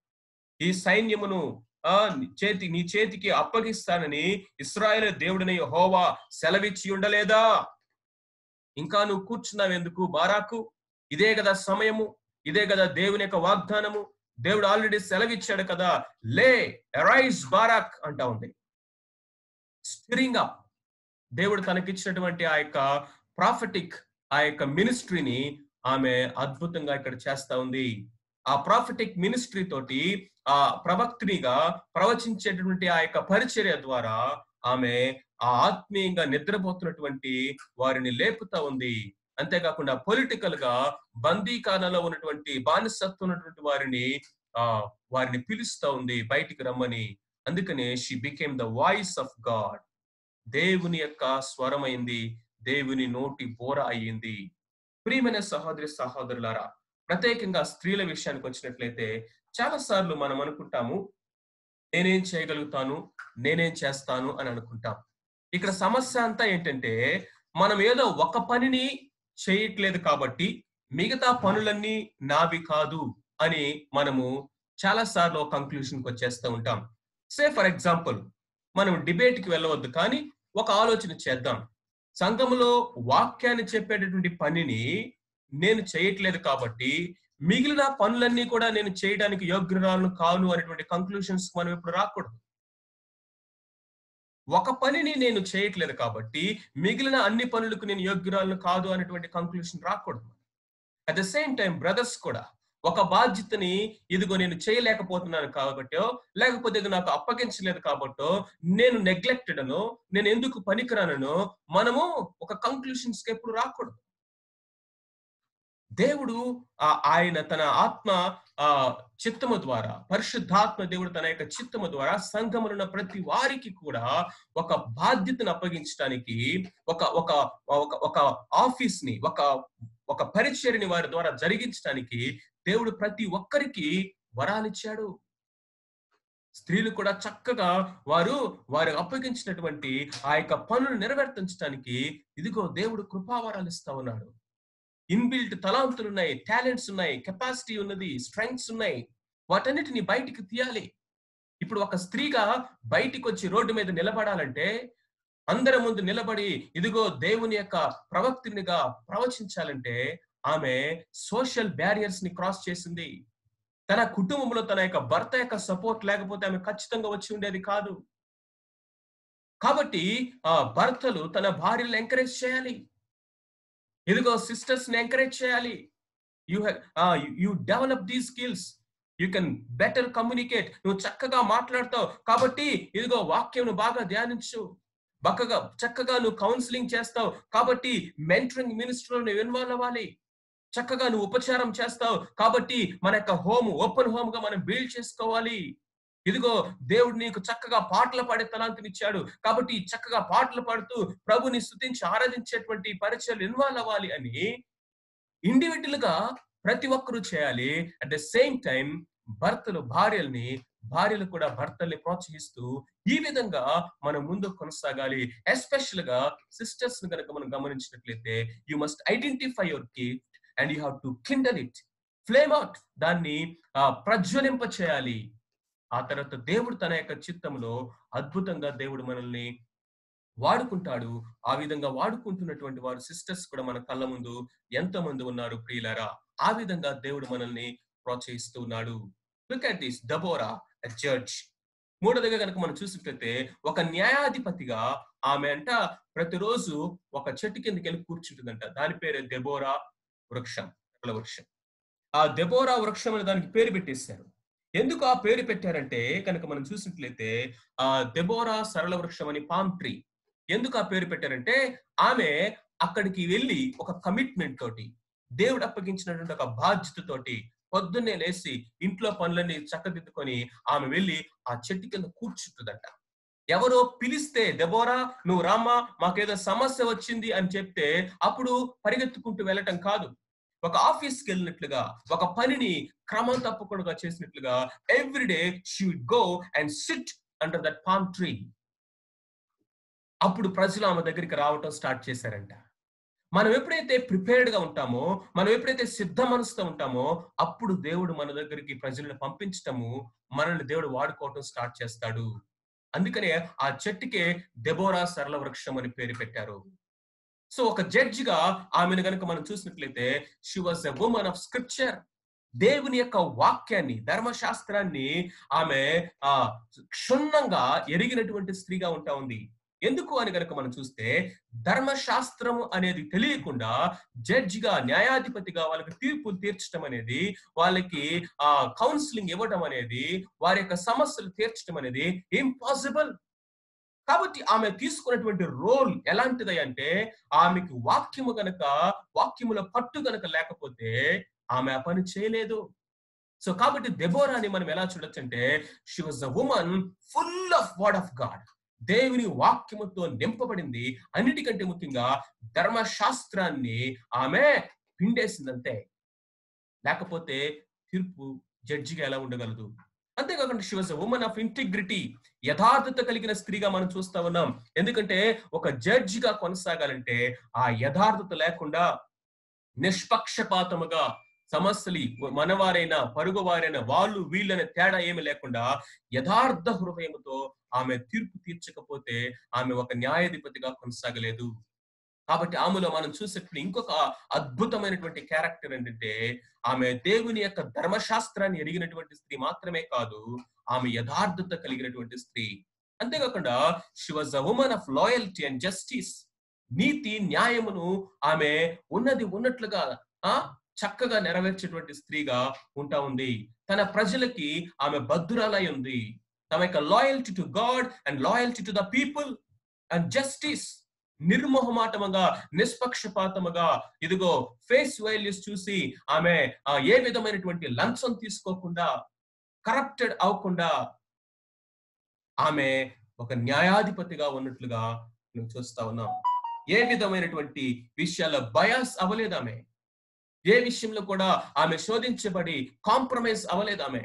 Speaker 1: ఈ సైన్యమును ఆ చేతి నీ చేతికి అప్పగిస్తానని ఇస్రాయేల్ దేవుడిని హోవా సెలవిచ్చి ఉండలేదా ఇంకా నువ్వు కూర్చున్నావు ఎందుకు బారాకు ఇదే కదా సమయము ఇదే కదా దేవుని యొక్క వాగ్దానము దేవుడు ఆల్రెడీ సెలవిచ్చాడు కదా లే అరైజ్ బారాక్ అంటా ఉంది స్టిరింగ్ అప్ దేవుడు తనకిచ్చినటువంటి ఆ యొక్క ప్రాఫిటిక్ ఆ యొక్క మినిస్ట్రీని ఆమె అద్భుతంగా ఇక్కడ చేస్తా ఉంది ఆ ప్రాఫిటిక్ మినిస్ట్రీ తోటి ఆ ప్రవక్తునిగా ప్రవచించేటటువంటి ఆ యొక్క పరిచర్య ద్వారా ఆమె ఆ ఆత్మీయంగా నిద్రపోతున్నటువంటి వారిని లేపుతా ఉంది అంతేకాకుండా పొలిటికల్ గా బందీకానంలో ఉన్నటువంటి బానిసత్వం ఉన్నటువంటి వారిని ఆ వారిని పిలుస్తా ఉంది బయటికి రమ్మని అందుకనే she became the voice of God దేవుని యొక్క స్వరమైంది దేవుని నోటి బోర అయ్యింది ప్రియమైన సహోదరి సహోదరులారా ప్రత్యేకంగా స్త్రీల విషయానికి వచ్చినట్లయితే చాలా సార్లు మనం అనుకుంటాము నేనేం చేయగలుగుతాను నేనేం చేస్తాను అని అనుకుంటాం ఇక్కడ సమస్య అంతా ఏంటంటే మనం ఏదో ఒక పనిని చేయట్లేదు కాబట్టి మిగతా పనులన్నీ నావి కాదు అని మనము చాలా సార్లు కంక్లూషన్కి వచ్చేస్తూ ఉంటాం సే ఫర్ ఎగ్జాంపుల్ మనం డిబేట్కి వెళ్ళవద్దు కానీ ఒక ఆలోచన చేద్దాం సంఘములో వాక్యాన్ని చెప్పేటటువంటి పనిని నేను చేయట్లేదు కాబట్టి మిగిలిన పనులన్నీ కూడా నేను చేయడానికి యోగ్యురాలను కాను అనేటువంటి కంక్లూషన్స్ మనం ఇప్పుడు రాకూడదు ఒక పనిని నేను చేయట్లేదు కాబట్టి మిగిలిన అన్ని పనులకు నేను యోగ్యురాలను కాదు అనేటువంటి కంక్లూషన్ రాకూడదు at the same time brothers కూడా ఒక బాధ్యతని ఇదిగో నేను చేయలేకపోతున్నాను కాబట్టో లేకపోతే ఇది నాకు అప్పగించలేదు కాబట్టో నేను నెగ్లెక్టెడ్ అనో నేను ఎందుకు పనికిరానో మనము ఒక కంక్లూషన్స్ కి ఎప్పుడు రాకూడదు దేవుడు ఆ ఆయన తన ఆత్మ ఆ చిత్తము ద్వారా పరిశుద్ధాత్మ దేవుడు తన యొక్క చిత్తము ద్వారా సంఘములున్న ప్రతి వారికి కూడా ఒక బాధ్యతను అప్పగించడానికి ఒక ఒక ఒక ఒక ఆఫీస్ ని ఒక ఒక పరిచర్ని వారి ద్వారా జరిగించడానికి దేవుడు ప్రతి ఒక్కరికి వరాలిచ్చాడు స్త్రీలు కూడా చక్కగా వారు వారు అప్పగించినటువంటి ఆ యొక్క పనులు నెరవేర్తించడానికి ఇదిగో దేవుడు కృపావరాలు ఇస్తా ఉన్నాడు ఇన్బిల్ట్ తలాంతులు ఉన్నాయి టాలెంట్స్ ఉన్నాయి కెపాసిటీ ఉన్నది స్ట్రెంగ్స్ ఉన్నాయి వాటన్నిటిని బయటికి తీయాలి ఇప్పుడు ఒక స్త్రీగా బయటికి వచ్చి రోడ్డు మీద నిలబడాలంటే అందరి ముందు నిలబడి ఇదిగో దేవుని యొక్క ప్రవక్తినిగా ప్రవచించాలంటే ఆమె సోషల్ బ్యారియర్స్ ని క్రాస్ చేసింది తన కుటుంబంలో తన యొక్క భర్త యొక్క సపోర్ట్ లేకపోతే ఆమె ఖచ్చితంగా వచ్చి ఉండేది కాదు కాబట్టి ఆ భర్తలు తన భార్యలు ఎంకరేజ్ చేయాలి ఇదిగో సిస్టర్స్ ని ఎంకరేజ్ చేయాలి you you develop the skills you can better communicate నువ్వు చక్కగా మాట్లాడతావు కాబట్టి ఇదిగో వాక్యం బాగా ధ్యానించు బక్కగా చక్కగా నువ్వు కౌన్సిలింగ్ చేస్తావు కాబట్టి మెంటరింగ్ మినిస్టర్ నువ్వు ఇన్వాల్వ్ అవ్వాలి చక్కగా నువ్వు ఉపచారం చేస్తావు కాబట్టి మన యొక్క హోమ్ ఓపెన్ హోమ్ గా మనం బిల్డ్ చేసుకోవాలి ఇదిగో దేవుడు నీకు చక్కగా పాటలు పాడే తలాంతినిచ్చాడు కాబట్టి చక్కగా పాటలు పాడుతూ ప్రభుని స్తుతించి ఆరాధించేటువంటి పరిచయాలు ఇన్వాల్వ్ అవ్వాలి అని ఇండివిజువల్ గా ప్రతి ఒక్కరూ చేయాలి అట్ ద సేమ్ టైం భర్తలు భార్యల్ని భార్యలు కూడా భర్తల్ని ప్రోత్సహిస్తూ ఈ విధంగా మనం ముందుకు కొనసాగాలి ఎస్పెషల్ గా సిస్టర్స్ ని కనుక మనం గమనించినట్లయితే you must identify your gift and you have to kindle it flame out దాన్ని ఆ, ప్రజ్వలింప చేయాలి ఆ తర్వాత దేవుడు తన యొక్క చిత్తంలో అద్భుతంగా దేవుడు మనల్ని వాడుకుంటాడు ఆ విధంగా వాడుకుంటున్నటువంటి వారు సిస్టర్స్ కూడా మన కళ్ళ ముందు ఎంతో మంది ఉన్నారు ప్రియులారా ఆ విధంగా దేవుడు మనల్ని ప్రోత్సహిస్తూ ఉన్నాడు look at this Deborah judge మూడోదిగా కనుక మనం చూసినట్లయితే ఒక న్యాయాధిపతిగా ఆమె అంట ప్రతిరోజు ఒక చెట్టు కిందకి వెళ్ళి కూర్చుంటుందంట దాని పేరే దెబోరా వృక్షం సరళ వృక్షం ఆ దెబోరా వృక్షం అనే దానికి పేరు పెట్టేశారు ఎందుకు ఆ పేరు పెట్టారంటే కనుక మనం చూసినట్లయితే ఆ దెబోరా సరళ వృక్షం అని పామ్ ట్రీ ఎందుకు ఆ పేరు పెట్టారంటే ఆమె అక్కడికి వెళ్ళి ఒక కమిట్మెంట్ తోటి దేవుడు అప్పగించినటువంటి ఒక బాధ్యతతోటి పొద్దున్నే లేచి ఇంట్లో పనులన్నీ చక్కదిద్దుకొని ఆమె వెళ్ళి ఆ చెట్టు కింద కూర్చుంటుందంట ఎవరో పిలిస్తే దెబోరా నువ్వు రామ్మా మాకేదో సమస్య వచ్చింది అని చెప్తే అప్పుడు పరిగెత్తుకుంటూ వెళ్ళటం కాదు ఒక ఆఫీస్కి వెళ్ళినట్లుగా ఒక పనిని క్రమం తప్పకుండా చేసినట్లుగా every day she would go and sit under that palm tree అప్పుడు ప్రజలు ఆమె దగ్గరికి రావటం స్టార్ట్ చేశారంట మనం ఎప్పుడైతే ప్రిపేర్డ్ గా ఉంటామో మనం ఎప్పుడైతే సిద్ధ మనసుతో ఉంటామో అప్పుడు దేవుడు మన దగ్గరికి ప్రజలను పంపించటము మనల్ని దేవుడు వాడుకోవటం స్టార్ట్ చేస్తాడు అందుకనే ఆ చెట్టుకే దెబోరా సరళ వృక్షం అని పేరు పెట్టారు సో ఒక జడ్జి గా ఆమెను కనుక మనం చూసినట్లయితే she was a woman of scripture దేవుని యొక్క వాక్యాన్ని ధర్మశాస్త్రాన్ని ఆమె ఆ క్షుణ్ణంగా ఎరిగినటువంటి స్త్రీగా ఉంటా ఉంది ఎందుకు అని కనుక మనం చూస్తే ధర్మశాస్త్రము అనేది తెలియకుండా జడ్జిగా న్యాయాధిపతిగా వాళ్ళకి తీర్పులు తీర్చడం అనేది వాళ్ళకి ఆ కౌన్సిలింగ్ ఇవ్వడం అనేది వారి యొక్క సమస్యలు తీర్చడం అనేది ఇంపాసిబుల్ కాబట్టి ఆమె తీసుకున్నటువంటి రోల్ ఎలాంటిది అంటే ఆమెకి వాక్యము గనక వాక్యముల పట్టు గనక లేకపోతే ఆమె ఆ పని చేయలేదు సో కాబట్టి దెబోరాని మనం ఎలా చూడొచ్చు అంటే she was a woman full of word of God దేవుని వాక్యముతో నింపబడింది అన్నిటికంటే ముఖ్యంగా ధర్మశాస్త్రాన్ని ఆమె పిండేసిందంతే లేకపోతే తీర్పు జడ్జిగా ఎలా ఉండగలదు అంతేకాకుండా she was women of integrity యథార్థత కలిగిన స్త్రీగా మనం చూస్తా ఉన్నాం ఎందుకంటే ఒక జడ్జిగా కొనసాగాలంటే ఆ యథార్థత లేకుండా నిష్పక్షపాతముగా సమస్యలు మనవారైనా పరుగువారైనా వాళ్ళు వీళ్ళనే తేడా ఏమి లేకుండా యథార్థ హృదయంతో ఆమె తీర్పు తీర్చకపోతే ఆమె ఒక న్యాయాధిపతిగా కొనసాగలేదు కాబట్టి ఆమెలో మనం చూసేటువంటి ఇంకొక అద్భుతమైనటువంటి క్యారెక్టర్ ఏంటంటే ఆమె దేవుని యొక్క ధర్మశాస్త్రాన్ని ఎరిగినటువంటి స్త్రీ మాత్రమే కాదు ఆమె యథార్థత కలిగినటువంటి స్త్రీ అంతేకాకుండా she was a woman of loyalty and justice నీతి న్యాయమును ఆమె ఉన్నది ఉన్నట్లుగా ఆ చక్కగా నెరవేర్చేటువంటి స్త్రీగా ఉంటా ఉంది తన ప్రజలకి ఆమె బద్దురాలై ఉంది తమ యొక్క loyalty to God and loyalty to the people and justice నిర్మోహమాటముగా నిష్పక్షపాతముగా ఇదిగో ఫేస్ వాల్యూస్ చూసి ఆమె ఆ, ఏ విధమైనటువంటి లంచం తీసుకోకుండా కరప్టెడ్ అవ్వకుండా ఆమె ఒక న్యాయాధిపతిగా ఉన్నట్లుగా నువ్వు చూస్తా ఉన్నాం ఏ విధమైనటువంటి విషయాల్లో బయాస్ అవ్వలేదు ఆమె ఏ విషయంలో కూడా ఆమె శోధించబడి కాంప్రమైజ్ అవ్వలేదు ఆమె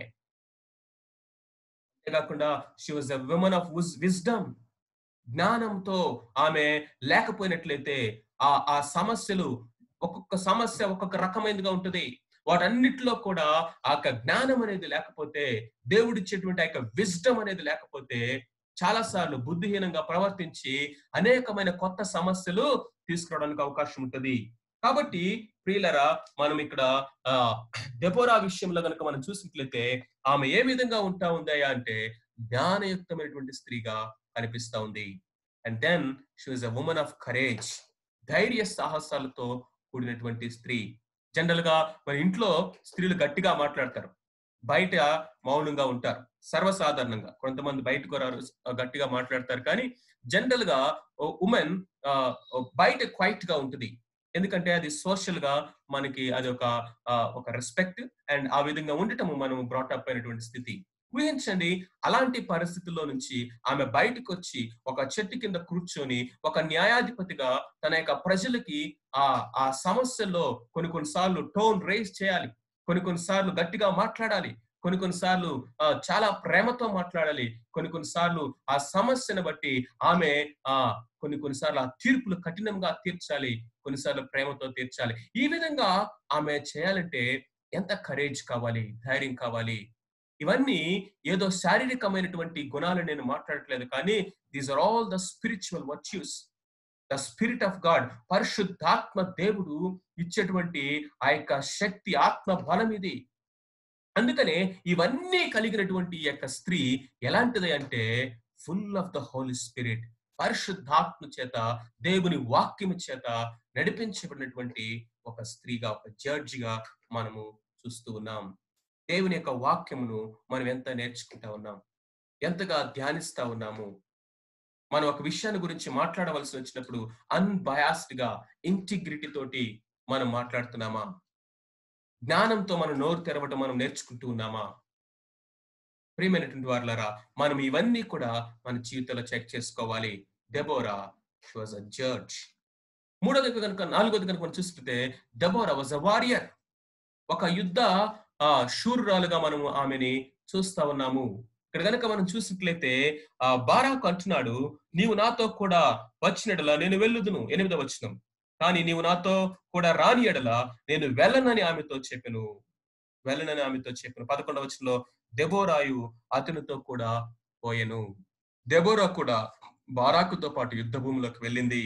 Speaker 1: అంతేకాకుండా she was a women of wisdom జ్ఞానంతో ఆమె లేకపోయినట్లయితే ఆ ఆ సమస్యలు ఒక్కొక్క సమస్య ఒక్కొక్క రకమైనదిగా ఉంటుంది వాటన్నిటిలో కూడా ఆ యొక్క జ్ఞానం అనేది లేకపోతే దేవుడిచ్చేటువంటి ఆ యొక్క విజ్డమ్ అనేది లేకపోతే చాలా సార్లు బుద్ధిహీనంగా ప్రవర్తించి అనేకమైన కొత్త సమస్యలు తీసుకురావడానికి అవకాశం ఉంటుంది కాబట్టి ప్రియులరా మనం ఇక్కడ ఆ దెబోరా విషయంలో కనుక మనం చూసినట్లయితే ఆమె ఏ విధంగా ఉంటా ఉందయ్యా అంటే జ్ఞానయుక్తమైనటువంటి స్త్రీగా కనిపిస్తా ఉంది and then she was a woman of courage ధైర్య సాహసాలతో కూడినటువంటి స్త్రీ జనరల్ గా మన ఇంట్లో స్త్రీలు గట్టిగా మాట్లాడతారు బయట మౌనంగా ఉంటారు సర్వసాధారణంగా కొంతమంది బయటకు రారు గట్టిగా మాట్లాడతారు కానీ జనరల్ గా ఉమెన్ బయట క్వైట్ గా ఉంటుంది ఎందుకంటే అది సోషల్ గా మనకి అది ఒక ఆ, ఒక రెస్పెక్ట్ అండ్ ఆ విధంగా ఉండటము మనం బ్రాటప్ అయినటువంటి స్థితి ఊహించండి అలాంటి పరిస్థితుల్లో నుంచి ఆమె బయటకు వచ్చి ఒక చెట్టు కింద కూర్చొని ఒక న్యాయాధిపతిగా తన యొక్క ప్రజలకి ఆ ఆ సమస్యల్లో కొన్ని కొన్నిసార్లు టోన్ రేస్ చేయాలి కొన్ని కొన్నిసార్లు గట్టిగా మాట్లాడాలి కొన్ని కొన్నిసార్లు ఆ, చాలా ప్రేమతో మాట్లాడాలి కొన్ని కొన్నిసార్లు ఆ సమస్యను బట్టి ఆమె ఆ కొన్ని కొన్నిసార్లు ఆ తీర్పులు కఠినంగా తీర్చాలి కొన్నిసార్లు ప్రేమతో తీర్చాలి ఈ విధంగా ఆమె చేయాలంటే ఎంత కరేజ్ కావాలి ధైర్యం కావాలి ఇవన్నీ ఏదో శారీరకమైనటువంటి గుణాలు నేను మాట్లాడట్లేదు కానీ these are all the spiritual virtues the spirit of God పరిశుద్ధాత్మ దేవుడు ఇచ్చేటువంటి ఆ యొక్క శక్తి ఆత్మ బలం ఇది అందుకనే ఇవన్నీ కలిగినటువంటి ఈ యొక్క స్త్రీ ఎలాంటిది అంటే full of the Holy Spirit పరిశుద్ధాత్మ చేత దేవుని వాక్యము చేత నడిపించబడినటువంటి ఒక స్త్రీగా ఒక జడ్జిగా మనము చూస్తూ ఉన్నాం దేవుని యొక్క వాక్యమును మనం ఎంత నేర్చుకుంటా ఉన్నాం ఎంతగా ధ్యానిస్తా ఉన్నాము మనం ఒక విషయాన్ని గురించి మాట్లాడవలసి వచ్చినప్పుడు అన్బయాస్డ్ గా ఇంటిగ్రిటీ తోటి మనం మాట్లాడుతున్నామా జ్ఞానంతో మనం నోరు తెరవడం మనం నేర్చుకుంటూ ఉన్నామా ప్రియమైనటువంటి వారులారా మనం ఇవన్నీ కూడా మన జీవితంలో చెక్ చేసుకోవాలి దెబోరా వాజ్ అ జడ్జ్ మూడోది కనుక నాలుగోది కనుక మనం చూస్తుంటే దెబోరా వాజ్ అ వారియర్ ఒక యుద్ధ ఆ శూరురాలుగా మనము ఆమెని చూస్తా ఉన్నాము ఇక్కడ కనుక మనం చూసినట్లయితే ఆ బారాకు అంటున్నాడు నీవు నాతో కూడా వచ్చినడలా నేను వెళ్ళుదును ఎనిమిదవ వచనం కానీ నీవు నాతో కూడా రాని ఎడల నేను వెళ్ళనని ఆమెతో చెప్పాను వెళ్ళనని ఆమెతో చెప్పాను పదకొండవ వచనంలో దెబోరాయు అతనితో కూడా పోయెను దెబోరా కూడా బారాకుతో పాటు యుద్ధ భూమిలోకి వెళ్ళింది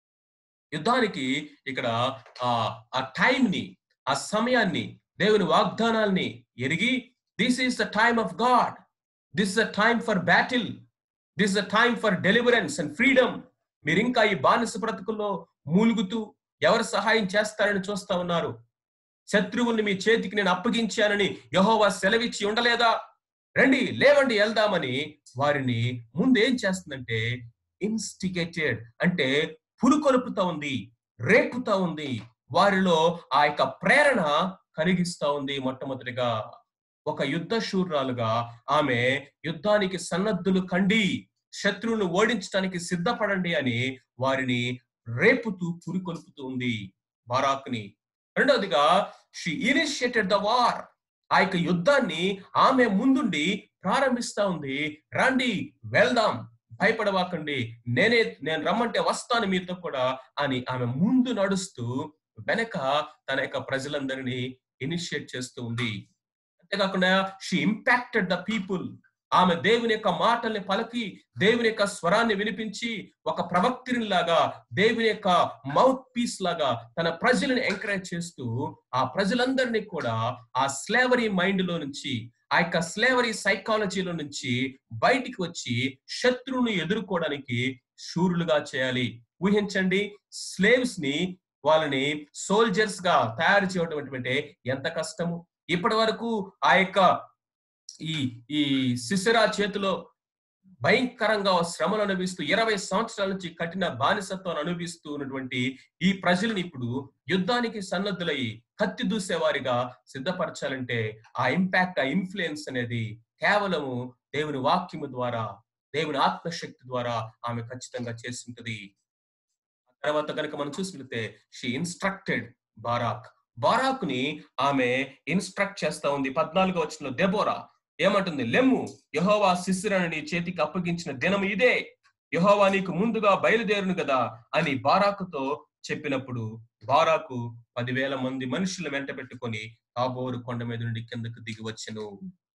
Speaker 1: యుద్ధానికి ఇక్కడ ఆ ఆ టైం ని ఆ సమయాన్ని దేవుని వాగ్దానాల్ని ఎరిగి this is the time of God this is the time for battle this is the time for deliverance and freedom మీరు ఇంకా ఈ బానిస బ్రతుకుల్లో మూలుగుతూ ఎవరు సహాయం చేస్తారని చూస్తా ఉన్నారు శత్రువుల్ని మీ చేతికి నేను అప్పగించానని యహోవా సెలవిచ్చి ఉండలేదా రండి లేవండి వెళ్దామని వారిని ముందు ఏం చేస్తుందంటే ఇన్స్టిగేటెడ్ అంటే పురుకొలుపుతా ఉంది రేపుతా ఉంది వారిలో ఆ యొక్క ప్రేరణ కలిగిస్తా ఉంది మొట్టమొదటిగా ఒక యుద్ధ శూర్రాలుగా ఆమె యుద్ధానికి సన్నద్ధులు కండి శత్రువును ఓడించడానికి సిద్ధపడండి అని వారిని రేపుతూ పురికొల్పుతూ ఉంది బారాక్ని రెండవదిగా షీ ఇనిషియేటెడ్ ద వార్ ఆ యొక్క యుద్ధాన్ని ఆమె ముందుండి ప్రారంభిస్తా ఉంది రండి వెళ్దాం భయపడవాకండి నేనే నేను రమ్మంటే వస్తాను మీతో కూడా అని ఆమె ముందు నడుస్తూ వెనక తన యొక్క ప్రజలందరినీ ఇనిషియేట్ చేస్తూ ఉంది అంతేకాకుండా షీ ఇంపాక్టెడ్ ద పీపుల్ ఆమె దేవుని యొక్క మాటల్ని పలికి దేవుని యొక్క స్వరాన్ని వినిపించి ఒక ప్రవక్తిని లాగా దేవుని యొక్క మౌత్ పీస్ లాగా తన ప్రజలను ఎంకరేజ్ చేస్తూ ఆ ప్రజలందరినీ కూడా ఆ స్లేవరీ మైండ్ లో నుంచి ఆ యొక్క స్లేవరీ సైకాలజీలో నుంచి బయటికి వచ్చి శత్రువును ఎదుర్కోవడానికి శూరులుగా చేయాలి ఊహించండి స్లేవ్స్ ని వాళ్ళని సోల్జర్స్ గా తయారు చేయడం అంటే ఎంత కష్టము ఇప్పటి వరకు ఆ యొక్క ఈ ఈ సిసిరా చేతిలో భయంకరంగా శ్రమను అనుభవిస్తూ ఇరవై సంవత్సరాల నుంచి కఠిన బానిసత్వాన్ని అనుభవిస్తూ ఉన్నటువంటి ఈ ప్రజలను ఇప్పుడు యుద్ధానికి సన్నద్ధులయ్యి కత్తి దూసేవారిగా సిద్ధపరచాలంటే ఆ ఇంపాక్ట్ ఆ ఇన్ఫ్లుయెన్స్ అనేది కేవలము దేవుని వాక్యము ద్వారా దేవుని ఆత్మశక్తి ద్వారా ఆమె ఖచ్చితంగా చేస్తుంటది తర్వాత కనుక మనం చూసినట్లయితే షీ ఇన్స్ట్రక్టెడ్ బారాక్ బారాక్ ని ఆమె ఇన్స్ట్రక్ట్ చేస్తా ఉంది పద్నాలుగో వచ్చిన దెబోరా ఏమంటుంది లెమ్ము యహోవా శిశురని నీ చేతికి అప్పగించిన దినం ఇదే యహోవా నీకు ముందుగా బయలుదేరును కదా అని బారాకుతో చెప్పినప్పుడు బారాకు పదివేల మంది మనుషులు వెంట పెట్టుకొని తాబోరు కొండ మీద నుండి కిందకు దిగి వచ్చెను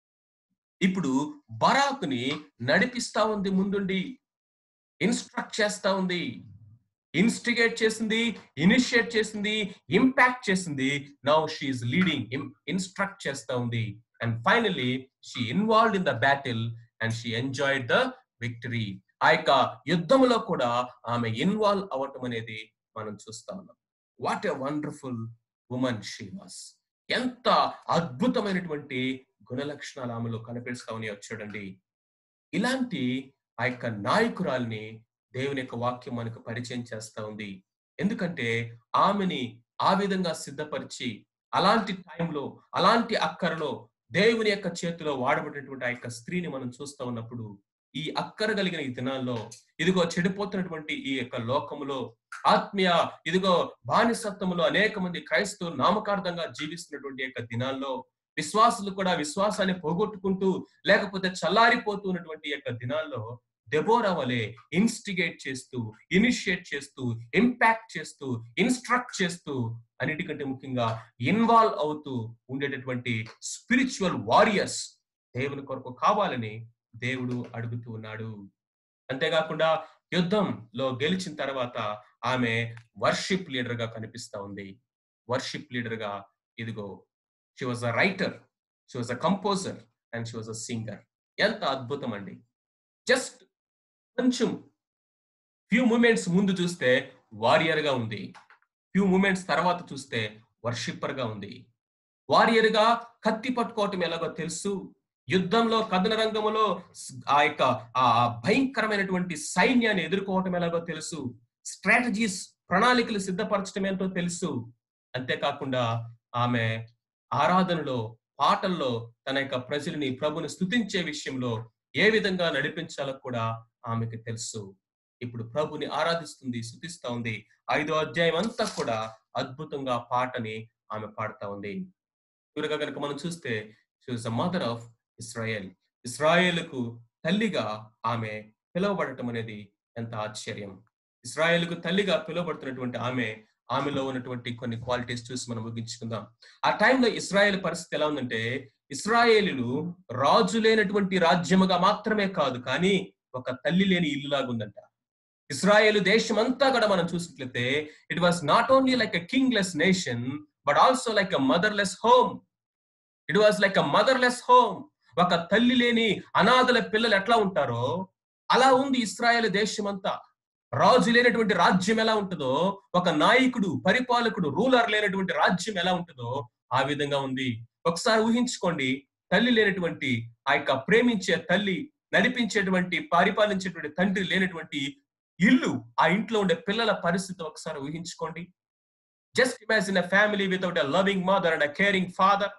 Speaker 1: ఇప్పుడు బరాకుని నడిపిస్తా ఉంది ముందుండి ఇన్స్ట్రక్ట్ చేస్తా ఉంది ఇన్స్టిగేట్ చేసింది ఇనిషియేట్ చేసింది ఇంపాక్ట్ చేసింది నౌ షీఈ్ లీడింగ్ ఇన్స్ట్రక్ట్ చేస్తా ఉంది and finally she involve in the battle and she enjoyed the victory ఆ యొక్క యుద్ధంలో కూడా ఆమె ఇన్వాల్వ్ అవ్వటం అనేది మనం చూస్తా ఉన్నాం what a wonderful woman she was ఎంత అద్భుతమైనటువంటి గుణలక్షణాలు ఆమెలో కనిపిస్తా ఉన్నాయో చూడండి ఇలాంటి ఆ యొక్క నాయకురాల్ని దేవుని యొక్క వాక్యం మనకు పరిచయం చేస్తా ఉంది ఎందుకంటే ఆమెని ఆ విధంగా సిద్ధపరిచి అలాంటి టైంలో అలాంటి అక్కరలో దేవుని యొక్క చేతిలో వాడబడినటువంటి ఆ యొక్క స్త్రీని మనం చూస్తా ఉన్నప్పుడు ఈ అక్కర కలిగిన ఈ దినాల్లో ఇదిగో చెడిపోతున్నటువంటి ఈ యొక్క లోకములో ఆత్మీయ ఇదిగో బానిసత్వములో అనేక మంది క్రైస్తవులు నామకార్థంగా జీవిస్తున్నటువంటి యొక్క దినాల్లో విశ్వాసులు కూడా విశ్వాసాన్ని పోగొట్టుకుంటూ లేకపోతే చల్లారిపోతున్నటువంటి యొక్క దినాల్లో దెబోరా వలె ఇన్స్టిగేట్ చేస్తూ ఇనిషియేట్ చేస్తూ ఇంపాక్ట్ చేస్తూ ఇన్స్ట్రక్ట్ చేస్తూ అన్నిటికంటే ముఖ్యంగా ఇన్వాల్వ్ అవుతూ ఉండేటటువంటి స్పిరిచువల్ వారియర్స్ దేవుని కొరకు కావాలని దేవుడు అడుగుతూ ఉన్నాడు అంతేకాకుండా యుద్ధంలో గెలిచిన తర్వాత ఆమె వర్షిప్ లీడర్ గా కనిపిస్తా ఉంది వర్షిప్ లీడర్ గా ఇదిగో she was a writer she was a composer and she was a singer ఎంత అద్భుతం అండి జస్ట్ కొంచెం ఫ్యూ మూమెంట్స్ ముందు చూస్తే వారియర్ గా ఉంది ఫ్యూ మూమెంట్స్ తర్వాత చూస్తే వర్షిప్పర్ గా ఉంది వారియర్ గా కత్తి పట్టుకోవటం ఎలాగో తెలుసు యుద్ధంలో కథన రంగంలో ఆ యొక్క ఆ భయంకరమైనటువంటి సైన్యాన్ని ఎదుర్కోవటం ఎలాగో తెలుసు స్ట్రాటజీస్ ప్రణాళికలు సిద్ధపరచడం ఏంటో తెలుసు అంతేకాకుండా ఆమె ఆరాధనలో పాటల్లో తన యొక్క ప్రజల్ని ప్రభుని స్థుతించే విషయంలో ఏ విధంగా నడిపించాలో కూడా ఆమెకు తెలుసు ఇప్పుడు ప్రభుని ఆరాధిస్తుంది స్థుతిస్తా ఉంది ఐదో అధ్యాయం అంతా కూడా అద్భుతంగా పాటని ఆమె పాడుతా ఉంది చివరిగా కనుక మనం చూస్తే మదర్ ఆఫ్ ఇస్రాయేల్ ఇస్రాయేల్కు తల్లిగా ఆమె పిలువబడటం అనేది ఎంత ఆశ్చర్యం ఇస్రాయేల్కు తల్లిగా పిలువబడుతున్నటువంటి ఆమె ఆమెలో ఉన్నటువంటి కొన్ని క్వాలిటీస్ చూసి మనం ముగించుకుందాం ఆ టైంలో ఇస్రాయేల్ పరిస్థితి ఎలా ఉందంటే ఇస్రాయేలీలు రాజు లేనటువంటి రాజ్యముగా మాత్రమే కాదు కానీ ఒక తల్లి లేని ఇల్లులాగా ఉందంట ఇస్రాయేల్ దేశం అంతా కూడా మనం చూసినట్లయితే it was not only like a kingless nation but also like a motherless home it was like a motherless home ఒక తల్లి లేని అనాథల పిల్లలు ఎట్లా ఉంటారో అలా ఉంది ఇస్రాయేల్ దేశం అంతా రాజు లేనటువంటి రాజ్యం ఎలా ఉంటుందో ఒక నాయకుడు పరిపాలకుడు రూలర్ లేనటువంటి రాజ్యం ఎలా ఉంటుందో ఆ విధంగా ఉంది ఒకసారి ఊహించుకోండి తల్లి లేనటువంటి ఆ యొక్క ప్రేమించే తల్లి నడిపించేటువంటి పరిపాలించేటువంటి తండ్రి లేనటువంటి ఇల్లు ఆ ఇంట్లో ఉండే పిల్లల పరిస్థితి ఒకసారి ఊహించుకోండి just imagine a family without a loving mother and a caring father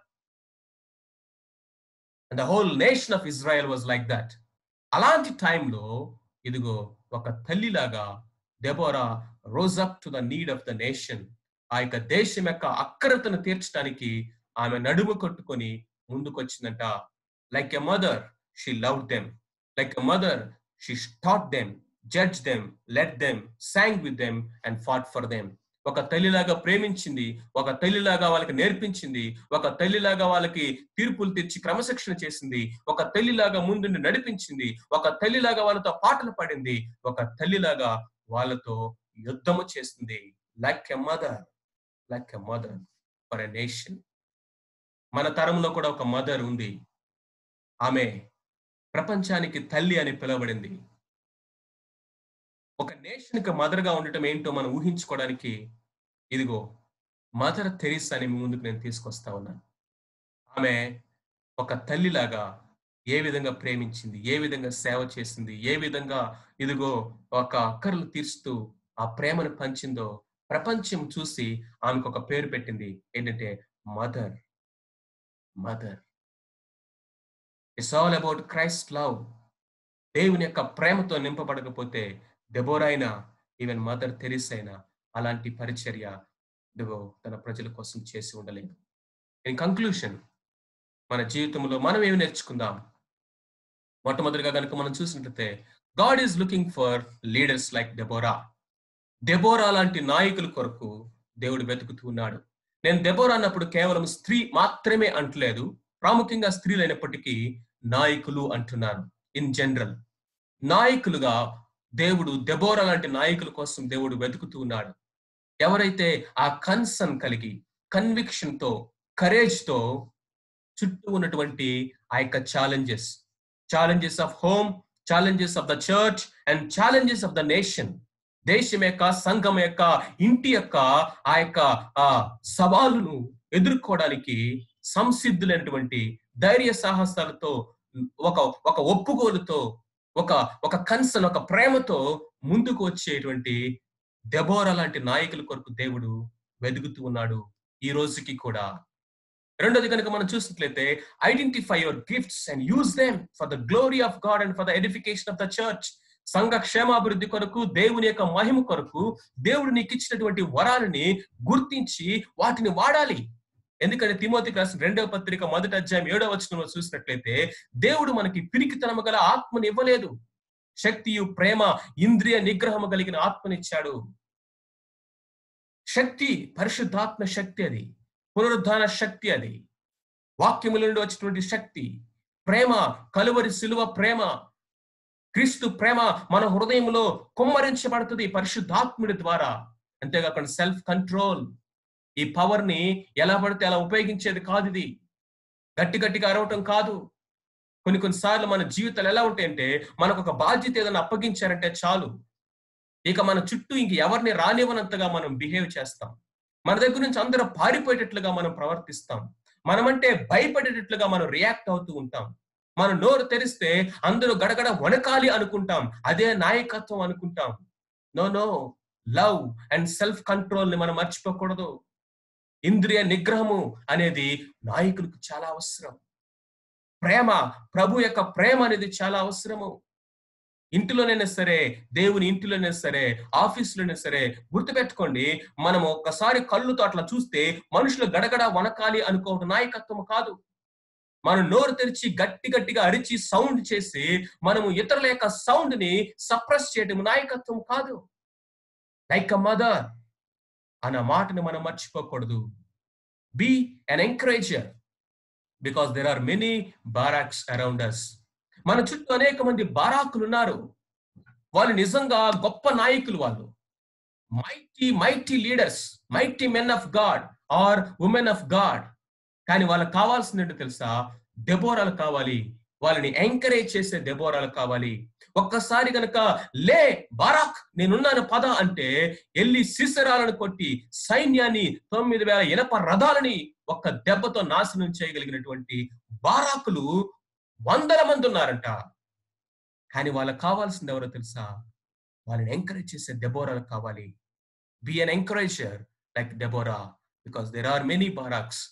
Speaker 1: and the whole nation of Israel was like that అలాంటి టైంలో ఇదిగో ఒక తల్లిలాగా Deborah rose up to the need of the nation ఆ యొక్క దేశం యొక్క అక్కరతను తీర్చడానికి ఆమె నడుము కొట్టుకొని ముందుకొచ్చిందంట like a mother she love them like a mother she taught them judge them let them song with them and fought for them ఒక తల్లిలాగా ప్రేమించింది ఒక తల్లిలాగా వాళ్ళకి నేర్పించింది ఒక తల్లిలాగా వాళ్ళకి తీర్పులు తెచ్చి క్రమశిక్షణ చేసింది ఒక తల్లిలాగా ముందుండి నడిపించింది ఒక తల్లిలాగా వాళ్ళతో పాటలు పాడింది ఒక తల్లిలాగా వాళ్ళతో యుద్ధము చేస్తుంది like a mother like a mother for a nation మన తరంలో కూడా ఒక మదర్ ఉంది ఆమె ప్రపంచానికి తల్లి అని పిలువబడింది ఒక నేషన్ కి మదర్ గా ఉండటం ఏంటో మనం ఊహించుకోవడానికి ఇదిగో మదర్ తెరీస్ అని మీ ముందుకు నేను తీసుకొస్తా ఉన్నాను ఆమె ఒక తల్లిలాగా ఏ విధంగా ప్రేమించింది ఏ విధంగా సేవ చేసింది ఏ విధంగా ఇదిగో ఒక అక్కర్లు తీరుస్తూ ఆ ప్రేమను పంచిందో ప్రపంచం చూసి ఆమెకు ఒక పేరు పెట్టింది ఏంటంటే mother mother it's all about Christ love దేవుని యొక్క ప్రేమతో నింపబడకపోతే దెబోరైనా ఈవెన్ మదర్ తెరిస్ అయినా అలాంటి పరిచర్య ఇదిగో తన ప్రజల కోసం చేసి ఉండలేదు ఇన్ కంక్లూషన్ మన జీవితంలో మనం ఏమి నేర్చుకుందాం మొట్టమొదటిగా కనుక మనం చూసినట్లయితే God is looking for leaders like Deborah Deborah లాంటి నాయకుల కొరకు దేవుడు వెతుకుతూ ఉన్నాడు నేను దెబోరా అన్నప్పుడు కేవలం స్త్రీ మాత్రమే అంటలేదు ప్రాముఖ్యంగా స్త్రీలు అయినప్పటికీ నాయకులు అంటున్నాను ఇన్ జనరల్ నాయకులుగా దేవుడు దెబోరా లాంటి నాయకుల కోసం దేవుడు వెతుకుతూ ఉన్నాడు ఎవరైతే ఆ కన్సర్న్ కలిగి కన్విక్షన్ తో కరేజ్ తో చుట్టూ ఉన్నటువంటి ఆ యొక్క challenges challenges of home challenges of the church and challenges of the nation దేశం యొక్క సంఘం యొక్క ఇంటి యొక్క ఆ యొక్క ఆ సవాలును ఎదుర్కోవడానికి సంసిద్ధులైనటువంటి ధైర్య సాహసాలతో ఒక ఒక ఒప్పుకోలుతో ఒక ఒక కన్సన్ ఒక ప్రేమతో ముందుకు వచ్చేటువంటి దెబోరా లాంటి నాయకుల కొరకు దేవుడు వెదుగుతూ ఉన్నాడు ఈ రోజుకి కూడా రెండోది కనుక మనం చూసినట్లయితే identify your gifts and use them for the glory of God and for the edification of the church సంఘ క్షేమాభివృద్ధి కొరకు దేవుని యొక్క మహిమ కొరకు దేవుడు నీకు ఇచ్చినటువంటి వరాలని గుర్తించి వాటిని వాడాలి ఎందుకంటే తిమోతికి రాసిన రెండవ పత్రిక మొదటి అధ్యాయం ఏడవ వచనంలో చూసినట్లయితే దేవుడు మనకి పిరికితనము గల ఆత్మని ఇవ్వలేదు శక్తియు ప్రేమ ఇంద్రియ నిగ్రహము కలిగిన ఆత్మనిచ్చాడు శక్తి పరిశుద్ధాత్మ శక్తి అది పునరుద్ధాన శక్తి అది వాక్యముల నుండి వచ్చినటువంటి శక్తి ప్రేమ కలువరి సిలువ ప్రేమ క్రీస్తు ప్రేమ మన హృదయంలో కుమ్మరించబడుతుంది పరిశుద్ధాత్ముడి ద్వారా అంతేకాకుండా సెల్ఫ్ కంట్రోల్ ఈ పవర్ ని ఎలా పడితే అలా ఉపయోగించేది కాదు ఇది గట్టి గట్టిగా అరవటం కాదు కొన్ని కొన్నిసార్లు మన జీవితాలు ఎలా ఉంటాయంటే మనకు ఒక బాధ్యత ఏదైనా అప్పగించారంటే చాలు ఇక మన చుట్టూ ఇంక ఎవరిని రానివ్వనంతగా మనం బిహేవ్ చేస్తాం మన దగ్గర నుంచి అందరూ పారిపోయేటట్లుగా మనం ప్రవర్తిస్తాం మనమంటే భయపడేటట్లుగా మనం రియాక్ట్ అవుతూ ఉంటాం మనం నోరు తెరిస్తే అందరూ గడగడ వణకాలి అనుకుంటాం అదే నాయకత్వం అనుకుంటాం no no love and self control ని మనం మర్చిపోకూడదు ఇంద్రియ నిగ్రహము అనేది నాయకులకు చాలా అవసరం ప్రేమ ప్రభు యొక్క ప్రేమ అనేది చాలా అవసరము ఇంటిలోనైనా సరే దేవుని ఇంటిలోనైనా సరే ఆఫీసులోనైనా సరే గుర్తుపెట్టుకోండి మనం ఒక్కసారి కళ్ళుతో అట్లా చూస్తే మనుషులు గడగడ వనకాలి అనుకోవడం నాయకత్వం కాదు మనం నోరు తెరిచి గట్టి గట్టిగా అరిచి సౌండ్ చేసి మనము ఇతరుల యొక్క సౌండ్ ని సప్రెస్ చేయడం నాయకత్వం కాదు లైక్ అ మదర్ అన్న మాటను మనం మర్చిపోకూడదు be an encourager because there are many Baraks around us మన చుట్టూ అనేక మంది బారాకులు ఉన్నారు వాళ్ళు నిజంగా గొప్ప నాయకులు వాళ్ళు mighty mighty leaders mighty men of God are women of God కానీ వాళ్ళకి కావాల్సిందంటే తెలుసా దెబోరాలు కావాలి వాళ్ళని ఎంకరేజ్ చేసే దెబోరాలు కావాలి ఒక్కసారి గనక లే బారాక్ నేనున్నాను పద అంటే ఎల్లి శిశరాలను కొట్టి సైన్యాన్ని తొమ్మిది వేల ఇనప రథాలని ఒక్క దెబ్బతో నాశనం చేయగలిగినటువంటి బారాకులు వందల మంది ఉన్నారంట కానీ వాళ్ళకి కావాల్సింది ఎవరో తెలుసా వాళ్ళని ఎంకరేజ్ చేసే దెబోరాలు కావాలి be an encourager like Deborah because there are many Baraks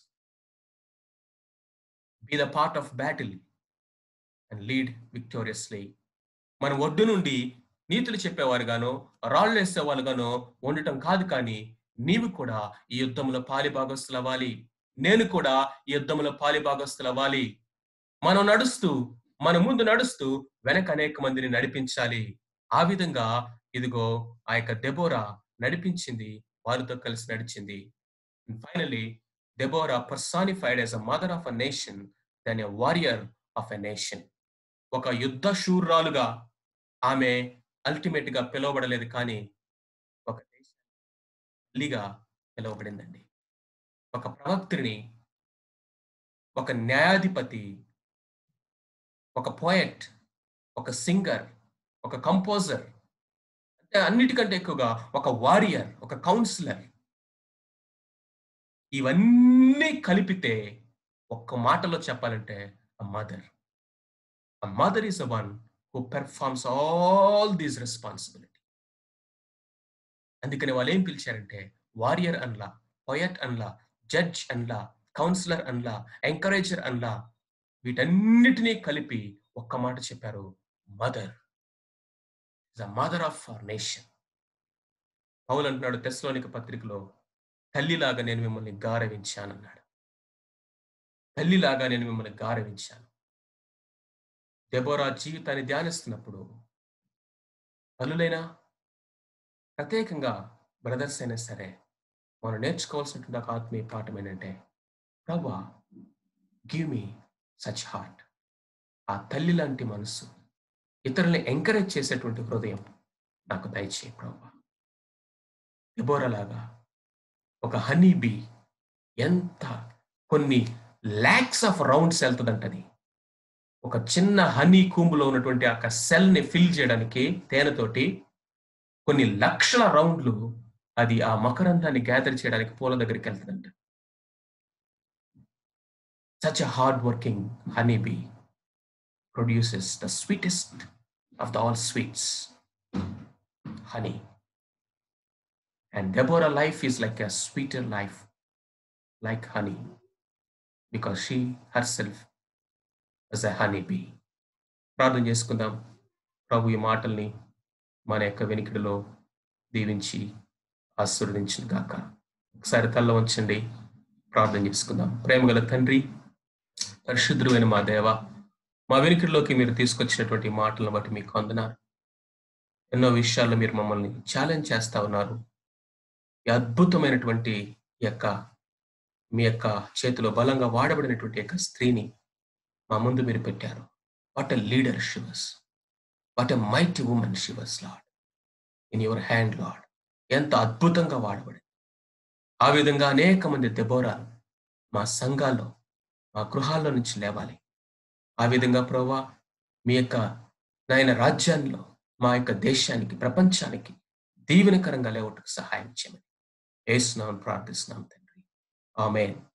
Speaker 1: be the part of battle and lead victoriously మన ఒడ్డు నుండి నీతులు చెప్పేవారు గానో రాళ్ళు వేసేవాళ్ళు గానో ఉండటం కాదు కానీ నీవు కూడా ఈ యుద్ధంలో పాలి భాగస్తులవ్వాలి నేను కూడా ఈ యుద్ధంలో పాలి భాగస్తులవ్వాలి మనం నడుస్తూ మన ముందు నడుస్తూ వెనక అనేక మందిని నడిపించాలి ఆ విధంగా ఇదిగో ఆ యొక్క దెబోరా నడిపించింది వారితో కలిసి నడిచింది finally Deborah personified as a mother of a nation then a warrior of a nation ఒక యుద్ధ శూర్రాలుగా ఆమె అల్టిమేట్ గా పిలువబడలేదు కానీ ఒక తల్లిగా పిలువబడిందండి ఒక ప్రవక్తిని ఒక న్యాయాధిపతి ఒక పోయట్ ఒక సింగర్ ఒక కంపోజర్ అంటే అన్నిటికంటే ఎక్కువగా ఒక వారియర్ ఒక కౌన్సిలర్ ఇవన్నీ కలిపితే ఒక్క మాటలో చెప్పాలంటే a mother a mother is a one who performs all these responsibility అందుకని వాళ్ళు ఏం పిలిచారంటే వారియర్ అన్లా పొయట్ అన్లా జడ్జ్ అన్లా కౌన్సిలర్ అన్లా ఎంకరేజర్ అన్లా వీటన్నిటినీ కలిపి ఒక్క మాట చెప్పారు mother the mother of our nation పౌలు అంటున్నాడు తెస్లోనిక పత్రికలో తల్లిలాగా నేను మిమ్మల్ని గారవించానన్నాడు తల్లిలాగా నేను మిమ్మల్ని గారవించాను దెబోరా జీవితాన్ని ధ్యానిస్తున్నప్పుడు తల్లులైనా ప్రత్యేకంగా బ్రదర్స్ అయినా సరే మనం నేర్చుకోవాల్సినటువంటి ఒక ఆత్మీయ పాఠం ఏంటంటే ప్రభా గివ్ మీ సచ్ హార్ట్ ఆ తల్లి లాంటి మనసు ఇతరుల్ని ఎంకరేజ్ చేసేటువంటి హృదయం నాకు దయచేయి ప్రభా లాగా ఒక హనీ బీ ఎంత కొన్ని ల్యాక్స్ ఆఫ్ రౌండ్స్ వెళ్తుందంటది ఒక చిన్న హనీ కూంబులో ఉన్నటువంటి ఆ సెల్ ని ఫిల్ చేయడానికి తేనెతోటి కొన్ని లక్షల రౌండ్లు అది ఆ మకరందాన్ని గ్యాదర్ చేయడానికి పూల దగ్గరికి వెళ్తుందంట such a hard working honey bee produces the sweetest of the all sweets honey And Deborah life is like a sweeter life, like honey. Because she herself as a honey bee ప్రార్థన చేసుకుందాం ప్రభు ఈ మాటల్ని మన యొక్క వెనికిడిలో దీవించి ఆశీర్వదించిన గాక ఒకసారి తల్ల వంచండి ప్రార్థన చేసుకుందాం ప్రేమగల తండ్రి పరిశుద్ధుడైన మా దేవ మా వెనుకల్లోకి మీరు తీసుకొచ్చినటువంటి మాటలను బట్టి మీకు అందనారు ఎన్నో విషయాల్లో మీరు మమ్మల్ని ఛాలెంజ్ చేస్తా ఉన్నారు ఈ అద్భుతమైనటువంటి ఈ యొక్క మీ యొక్క చేతిలో బలంగా వాడబడినటువంటి యొక్క స్త్రీని మా ముందు మీరు పెట్టారు what a leader she was what a mighty woman she was Lord in your hand Lord ఎంత అద్భుతంగా వాడబడింది ఆ విధంగా అనేక మంది దెబోరాలు మా సంఘాల్లో మా గృహాల్లో నుంచి లేవాలి ఆ విధంగా ప్రభా మీ యొక్క నాయన రాజ్యాల్లో మా యొక్క దేశానికి ప్రపంచానికి దీవెనకరంగా లేవటకు సహాయం చేయమని వేస్తున్నాం ప్రార్థిస్తున్నాం తండ్రి ఆమెన్